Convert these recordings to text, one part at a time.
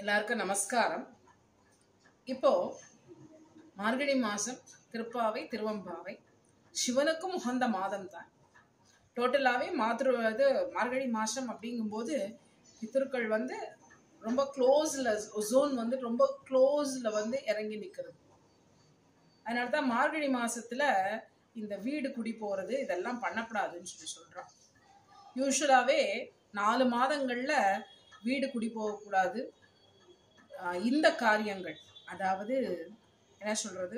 எல்லாருக்கும் நமஸ்காரம் இப்போ மார்கழி மாசம் திருப்பாவை திருவம்பாவை சிவனுக்கும் உகந்த மாதம் தான் டோட்டலாகவே மாத்திரு இது மார்கழி மாசம் அப்படிங்கும்போது பித்தர்கள் வந்து ரொம்ப க்ளோஸில் ஜோன் வந்து ரொம்ப க்ளோஸில் வந்து இறங்கி நிற்கிறது அதனால தான் மார்கழி மாசத்துல இந்த வீடு குடி போகிறது இதெல்லாம் பண்ணக்கூடாதுன்னு சொல்லி சொல்கிறோம் யூஸ்வலாகவே நாலு மாதங்களில் வீடு குடி போகக்கூடாது ஆஹ் இந்த காரியங்கள் அதாவது என்ன சொல்கிறது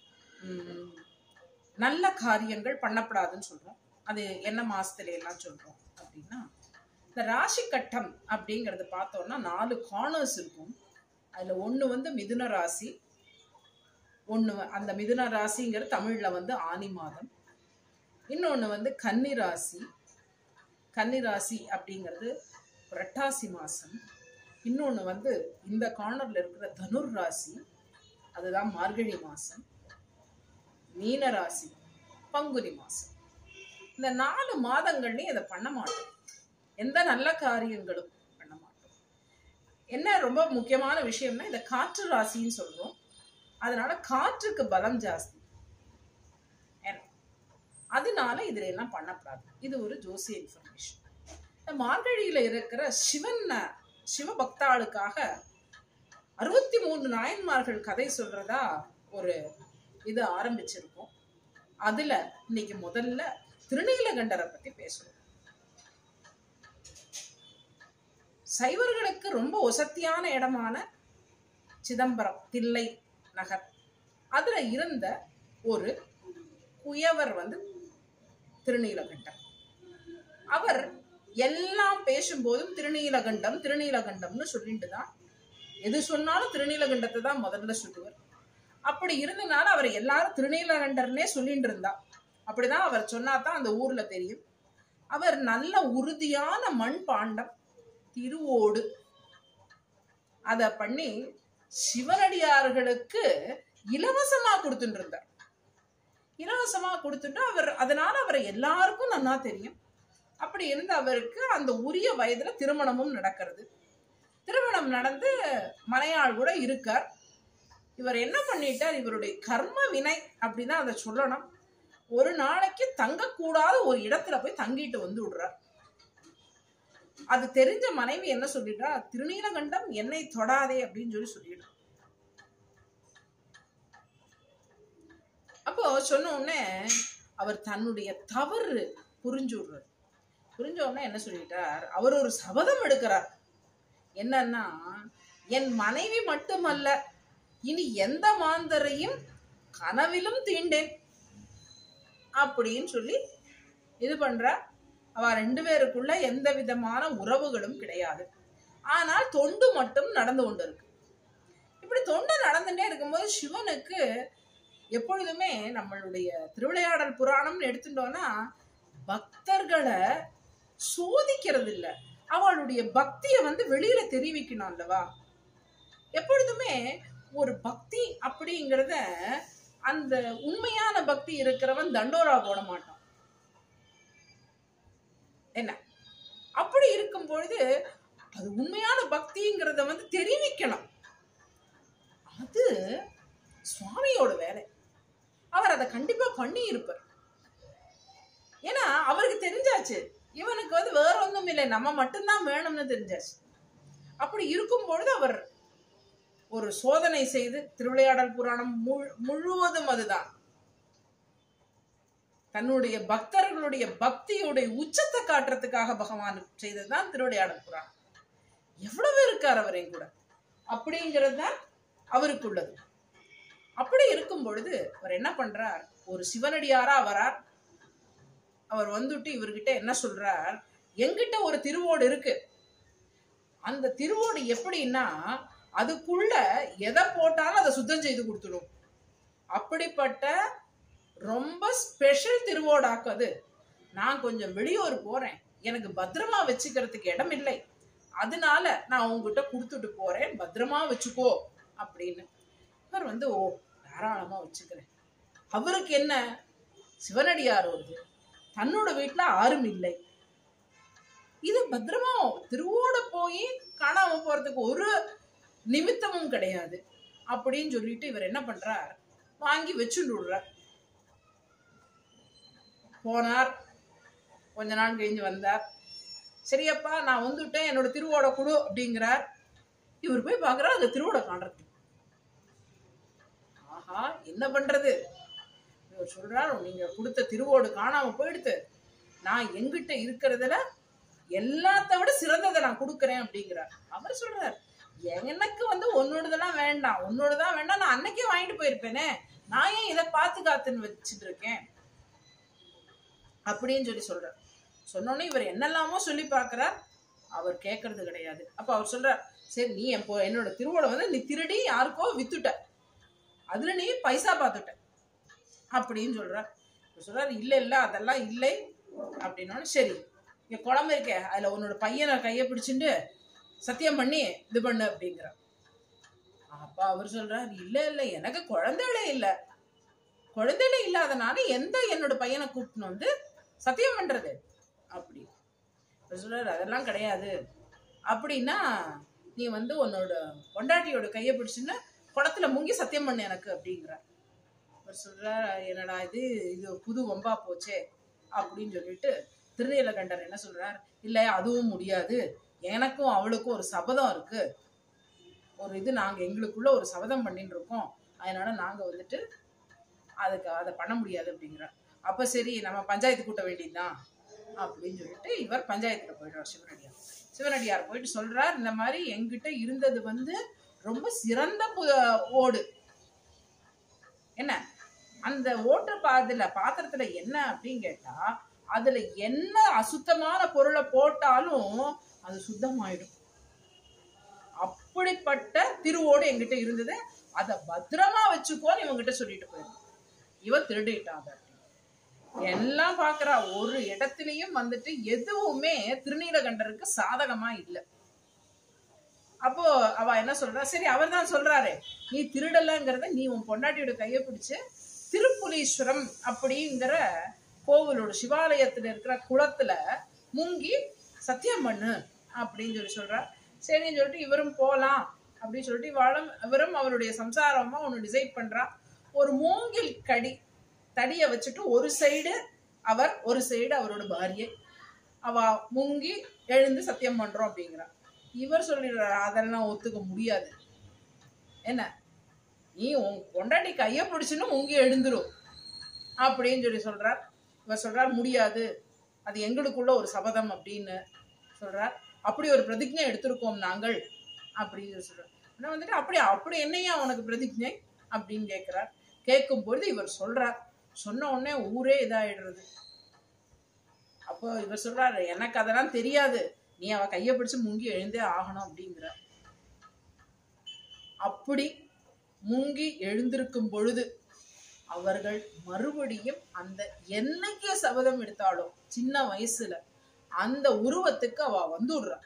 நல்ல காரியங்கள் பண்ணப்படாதுன்னு சொல்கிறோம் அது என்ன மாசத்துல எல்லாம் சொல்கிறோம் அப்படின்னா இந்த ராசி கட்டம் அப்படிங்கிறது பார்த்தோம்னா நாலு கார்னர்ஸ் இருக்கும் அதில் ஒன்று வந்து மிதுன ராசி ஒன்று அந்த மிதுன ராசிங்கிறது தமிழில் வந்து ஆனி மாதம் இன்னொன்று வந்து கன்னி ராசி கன்னி ராசி அப்படிங்கிறது புரட்டாசி மாதம் இன்னொன்று வந்து இந்த கார்னரில் இருக்கிற தனுர் ராசி அதுதான் மார்கழி மாதம் மீன ராசி பங்குனி மாதம் இந்த நாலு மாதங்கள்லையும் இதை பண்ண மாட்டோம் எந்த நல்ல காரியங்களும் பண்ண மாட்டோம் என்ன ரொம்ப முக்கியமான விஷயம்னா இந்த காற்று ராசின்னு சொல்றோம் அதனால காற்றுக்கு பலம் ஜாஸ்தி ஏன்னா, அதனால இதுல எல்லாம் பண்ணக்கூடாது இது ஒரு ஜோசிய இன்ஃபர்மேஷன் இந்த மார்கழியில இருக்கிற சிவன் சிவபக்தாளுக்காக அறுபத்தி மூன்று நாயன்மார்கள் கதை சொல்றதா ஒரு இது ஆரம்பிச்சிருக்கோம் அதுல இன்னைக்கு முதல்ல திருநீலகண்டரை பத்தி பேசுறோம் சைவர்களுக்கு ரொம்ப ஒசத்தியான இடமான சிதம்பரம் தில்லை நகர் அதுல இருந்த ஒரு குயவர் வந்து திருநீலகண்டம் அவர் எல்லாம் பேசும்போதும் திருநீலகண்டம் திருநீலகண்டம்னு சொல்லிட்டு தான் எது சொன்னாலும் திருநீலகண்டத்தை தான் முதல்ல சொல்லுவார் அப்படி இருந்தனால அவர் எல்லாரும் திருநீலகண்டர்னே சொல்லிட்டு இருந்தா அப்படிதான் அவர் சொன்னாதான் அந்த ஊர்ல தெரியும் அவர் நல்ல உறுதியான மண் பாண்டம் திருவோடு அத பண்ணி சிவனடியார்களுக்கு இலவசமா கொடுத்துட்டு இருந்தார் இலவசமா கொடுத்துட்டு அவர் அதனால அவரை எல்லாருக்கும் நன்னா தெரியும் அப்படி இருந்த அவருக்கு அந்த உரிய வயதுல திருமணமும் நடக்கிறது திருமணம் நடந்து மனையாள் கூட இருக்கார் இவர் என்ன பண்ணிட்டார் இவருடைய கர்ம வினை அப்படிதான் அதை சொல்லணும் ஒரு நாளைக்கு தங்கக்கூடாத ஒரு இடத்துல போய் தங்கிட்டு வந்து விடுறார் அது தெரிஞ்ச மனைவி என்ன சொல்லிட்டா திருநீலகண்டம் என்னை தொடாதே அப்படின்னு சொல்லி சொல்லிடுறார் அப்போ சொன்ன உடனே அவர் தன்னுடைய தவறு புரிஞ்சு விடுறார் புரிஞ்ச உடனே என்ன சொல்லிட்டார் அவர் ஒரு சபதம் எடுக்கிறார் என்னன்னா என் மனைவி மட்டுமல்ல இனி எந்த மாந்தரையும் கனவிலும் தீண்டேன் அப்படின்னு சொல்லி இது பண்ற அவ ரெண்டு பேருக்குள்ள எந்த விதமான உறவுகளும் கிடையாது ஆனால் தொண்டு மட்டும் நடந்து கொண்டு இருக்கு இப்படி தொண்டு நடந்துட்டே இருக்கும்போது சிவனுக்கு எப்பொழுதுமே நம்மளுடைய திருவிளையாடல் புராணம்னு எடுத்துட்டோம்னா பக்தர்களை சோதிக்கிறது இல்ல அவளுடைய பக்தியை வந்து வெளியில தெரிவிக்கணும் அல்லவா எப்பொழுதுமே ஒரு பக்தி அப்படிங்கிறத அந்த உண்மையான பக்தி இருக்கிறவன் தண்டோரா போட மாட்டான் என்ன அப்படி இருக்கும் பொழுது அது உண்மையான பக்திங்கிறத வந்து தெரிவிக்கணும் அது சுவாமியோட வேலை அவர் அதை கண்டிப்பா பண்ணி இருப்பார் ஏன்னா அவருக்கு தெரிஞ்சாச்சு இவனுக்கு வந்து வேற ஒன்றும் இல்லை நம்ம மட்டும்தான் வேணும்னு தெரிஞ்சாச்சு அப்படி இருக்கும் பொழுது அவர் ஒரு சோதனை செய்து திருவிளையாடல் புராணம் முழு- முழுவதும் அதுதான் தன்னுடைய பக்தர்களுடைய பக்தியுடைய உச்சத்தை காட்டுறதுக்காக பகவான் செய்ததுதான் திருவிளையாடல் புராணம் எவ்வளவு இருக்கார் அவர் என் கூட அப்படிங்கிறது தான் அவருக்குள்ளது அப்படி இருக்கும் பொழுது அவர் என்ன பண்றார் ஒரு சிவனடியாரா வரார் அவர் வந்துட்டு இவர்கிட்ட என்ன சொல்றார் என்கிட்ட ஒரு திருவோடு இருக்கு அந்த திருவோடு எப்படின்னா அதுக்குள்ள எதை போட்டாலும் அதை சுத்தம் செய்து கொடுத்துடும் அப்படிப்பட்ட ரொம்ப ஸ்பெஷல் திருவோடாக்கு அது நான் கொஞ்சம் வெளியூர் போறேன் எனக்கு பத்திரமா வச்சுக்கிறதுக்கு இடம் இல்லை அதனால நான் உங்ககிட்ட கொடுத்துட்டு போறேன் பத்திரமா வச்சுக்கோ அப்படின்னு இவர் வந்து ஓ தாராளமா வச்சுக்கிறேன் அவருக்கு என்ன சிவனடியார் வருது தன்னோட வீட்டுல யாரும் இல்லை இது பத்திரமா திருவோட போய் காணாம போறதுக்கு ஒரு நிமித்தமும் கிடையாது அப்படின்னு சொல்லிட்டு இவர் என்ன பண்றார் வாங்கி வச்சுட்டு விடுறார் போனார் கொஞ்ச நாள் கழிஞ்சு வந்தார் சரியப்பா நான் வந்துட்டேன் என்னோட திருவோட கொடு அப்படிங்கிறார் இவர் போய் பார்க்கறார் அந்த திருவோட காண்றது ஆஹா என்ன பண்றது இவர் சொல்றார் நீங்க கொடுத்த திருவோடு காணாம போயிடுத்து நான் எங்கிட்ட இருக்கிறதுல எல்லாத்த விட சிறந்ததை நான் கொடுக்குறேன் அப்படிங்கிறார் அவர் சொல்றார் எனக்கு வந்து உன்னோடதெல்லாம் வேண்டாம் உன்னோடதான் வேண்டாம் நான் அன்னைக்கே வாங்கிட்டு போயிருப்பேனே நான் ஏன் இதை பார்த்து காத்துன்னு வச்சுட்டு இருக்கேன் அப்படின்னு சொல்லி சொல்றார் சொன்னோன்னே இவர் என்னெல்லாமோ சொல்லி பார்க்கறார் அவர் கேட்கறது கிடையாது அப்ப அவர் சொல்றார் சரி நீ என் பொ- என்னோட திருவோட வந்து நீ திருடி யாருக்கோ வித்துட்ட அதுல நீ பைசா பார்த்துட்ட அப்படின்னு சொல்றார் இவர் சொல்றாரு இல்ல இல்ல அதெல்லாம் இல்லை அப்படின்னோடனே சரி இங்க குழம்பு இருக்கே அதுல உன்னோட பையனை கையை பிடிச்சிட்டு சத்தியம் பண்ணி இது பண்ணு அப்படிங்கிறார் அப்ப அவர் சொல்றார் இல்ல இல்ல எனக்கு குழந்தைகளே இல்ல குழந்தைகளே இல்லாதனால எந்த என்னோட பையனை கூப்பிட்டு வந்து சத்தியம் பண்றது அப்படி அவர் சொல்றாரு அதெல்லாம் கிடையாது அப்படின்னா நீ வந்து உன்னோட பொண்டாட்டியோட கையை பிடிச்சுன்னு குளத்துல முங்கி சத்தியம் பண்ணு எனக்கு அப்படிங்கிறார் அவர் சொல்றார் என்னடா இது இது புது வம்பா போச்சே அப்படின்னு சொல்லிட்டு திருநீலகண்டர் என்ன சொல்றார் இல்ல அதுவும் முடியாது எனக்கும் அவளுக்கும் ஒரு சபதம் இருக்கு ஒரு இது நாங்க எங்களுக்குள்ள ஒரு சபதம் பண்ணிட்டு இருக்கோம் அதனால நாங்க வந்துட்டு அதுக்கு அதை பண்ண முடியாது அப்படிங்கிறார் அப்ப சரி நம்ம பஞ்சாயத்து கூட்ட வேண்டியதுதான் அப்படின்னு சொல்லிட்டு இவர் பஞ்சாயத்துல போயிடுறார் சிவனடியார் சிவனடியார் போயிட்டு சொல்றார் இந்த மாதிரி எங்கிட்ட இருந்தது வந்து ரொம்ப சிறந்த பு- ஓடு என்ன அந்த ஓட்டு பாதுல பாத்திரத்துல என்ன அப்படின்னு கேட்டா அதுல என்ன அசுத்தமான பொருளை போட்டாலும் அது சுத்தமாயிடும் அப்படிப்பட்ட திருவோடு என்கிட்ட இருந்தது அதை பத்திரமா வச்சுக்கோன்னு இவங்கிட்ட சொல்லிட்டு போயிருந்தேன் இவன் திருடிட்டாங்க எல்லாம் பாக்குறா ஒரு இடத்துலயும் வந்துட்டு எதுவுமே திருநீலகண்டருக்கு சாதகமா இல்லை அப்போ அவ என்ன சொல்றா சரி அவர் தான் சொல்றாரு நீ திருடலங்கிறத நீ உன் பொண்டாட்டியோட கையை பிடிச்சு திருப்புலீஸ்வரம் அப்படிங்கிற கோவிலோட சிவாலயத்துல இருக்கிற குளத்துல முங்கி சத்தியம் பண்ணு அப்படின்னு சொல்லி சொல்றா சரின்னு சொல்லிட்டு இவரும் போலாம் அப்படின்னு சொல்லிட்டு இவளும் இவரும் அவருடைய சம்சாரமா ஒன்று டிசைட் பண்றா ஒரு மூங்கில் கடி தடிய வச்சுட்டு ஒரு சைடு அவர் ஒரு சைடு அவரோட பாரியை அவ முங்கி எழுந்து சத்தியம் பண்றோம் அப்படிங்கிறா இவர் சொல்லிடுறாரு அதெல்லாம் ஒத்துக்க முடியாது என்ன நீ உன் பொண்டாட்டி கையை பிடிச்சுன்னு முங்கி எழுந்துரும் அப்படின்னு சொல்லி சொல்றார் இவர் சொல்றார் முடியாது அது எங்களுக்குள்ள ஒரு சபதம் அப்படின்னு சொல்றார் அப்படி ஒரு பிரதிஜை எடுத்திருக்கோம் நாங்கள் அப்படின்னு சொல்லி சொல்றார் ஆனா வந்துட்டு அப்படி அப்படி என்னையா உனக்கு பிரதிஜை அப்படின்னு கேட்கிறார் கேட்கும் பொழுது இவர் சொல்றார் சொன்ன உடனே ஊரே இதாயிடுறது அப்போ இவர் சொல்றாரு எனக்கு அதெல்லாம் தெரியாது நீ அவ கையை பிடிச்சு முங்கி எழுந்தே ஆகணும் அப்படிங்கிற அப்படி முங்கி எழுந்திருக்கும் பொழுது அவர்கள் மறுபடியும் அந்த என்னைக்கு சபதம் எடுத்தாலும் சின்ன வயசுல அந்த உருவத்துக்கு அவ வந்துடுறா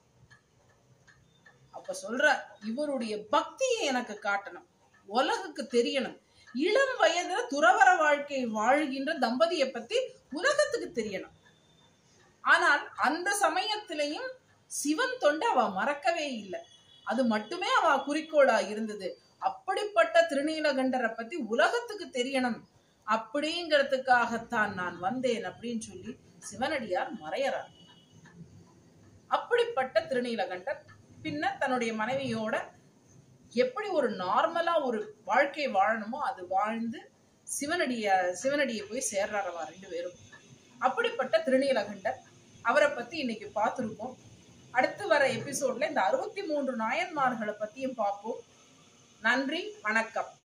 அப்ப சொல்ற இவருடைய பக்தியை எனக்கு காட்டணும் உலகுக்கு தெரியணும் இளம் வயதுல துறவர வாழ்க்கை வாழ்கின்ற தம்பதியை பத்தி உலகத்துக்கு தெரியணும் ஆனால் அந்த சமயத்திலையும் சிவன் தொண்டை அவ மறக்கவே இல்லை அது மட்டுமே அவ குறிக்கோளா இருந்தது அப்படிப்பட்ட திருநீலகண்டரை பத்தி உலகத்துக்கு தெரியணும் அப்படிங்கிறதுக்காகத்தான் நான் வந்தேன் அப்படின்னு சொல்லி சிவனடியார் மறையறார் அப்படிப்பட்ட திருநீலகண்டர் பின்ன தன்னுடைய மனைவியோட எப்படி ஒரு நார்மலா ஒரு வாழ்க்கை வாழணுமோ அது வாழ்ந்து சிவனடிய சிவனடியை போய் சேர்றாரவா ரெண்டு பேரும் அப்படிப்பட்ட திருநீலகண்டர் அவரை பத்தி இன்னைக்கு பார்த்துருக்கோம் அடுத்து வர எபிசோட்ல இந்த அறுபத்தி மூன்று நாயன்மார்களை பத்தியும் பார்ப்போம் நன்றி வணக்கம்